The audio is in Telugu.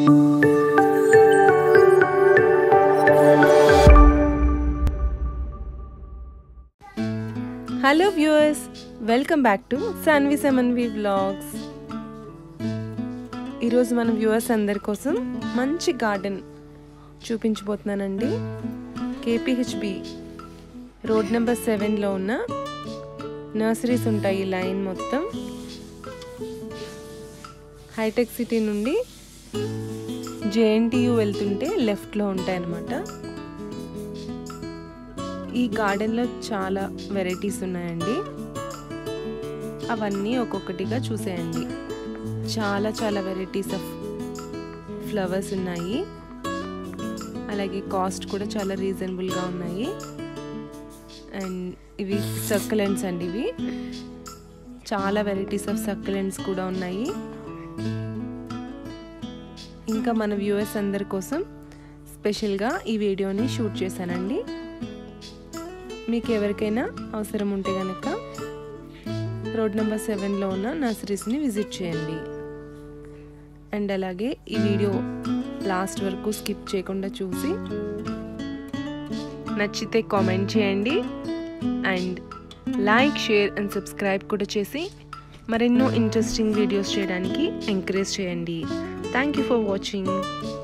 hello viewers welcome back to Saanvi Semanvi vlogs ఈరోజు మన వ్యూవర్స్ అందరి కోసం మంచి గార్డెన్ చూపించబోతున్నానండి కేపీహెచ్బి రోడ్ నెంబర్ సెవెన్లో ఉన్న నర్సరీస్ ఉంటాయి ఈ లైన్ మొత్తం హైటెక్ సిటీ నుండి జేఎన్టీయు వెళ్తుంటే లెఫ్ట్లో ఉంటాయి అన్నమాట ఈ గార్డెన్లో చాలా వెరైటీస్ ఉన్నాయండి అవన్నీ ఒక్కొక్కటిగా చూసేయండి చాలా చాలా వెరైటీస్ ఆఫ్ ఫ్లవర్స్ ఉన్నాయి అలాగే కాస్ట్ కూడా చాలా రీజనబుల్గా ఉన్నాయి అండ్ ఇవి సర్కులెంట్స్ అండి ఇవి చాలా వెరైటీస్ ఆఫ్ సర్కులెంట్స్ కూడా ఉన్నాయి ఇంకా మన వ్యూవర్స్ అందరి కోసం స్పెషల్గా ఈ వీడియోని షూట్ చేశానండి మీకు ఎవరికైనా అవసరం ఉంటే కనుక రోడ్ నెంబర్ సెవెన్లో ఉన్న నర్సరీస్ని విజిట్ చేయండి అండ్ అలాగే ఈ వీడియో లాస్ట్ వరకు స్కిప్ చేయకుండా చూసి నచ్చితే కామెంట్ చేయండి and like share and subscribe కూడా చేసి మరెన్నో ఇంట్రెస్టింగ్ వీడియోస్ చేయడానికి ఎంకరేజ్ చేయండి థ్యాంక్ యూ ఫర్ వాచింగ్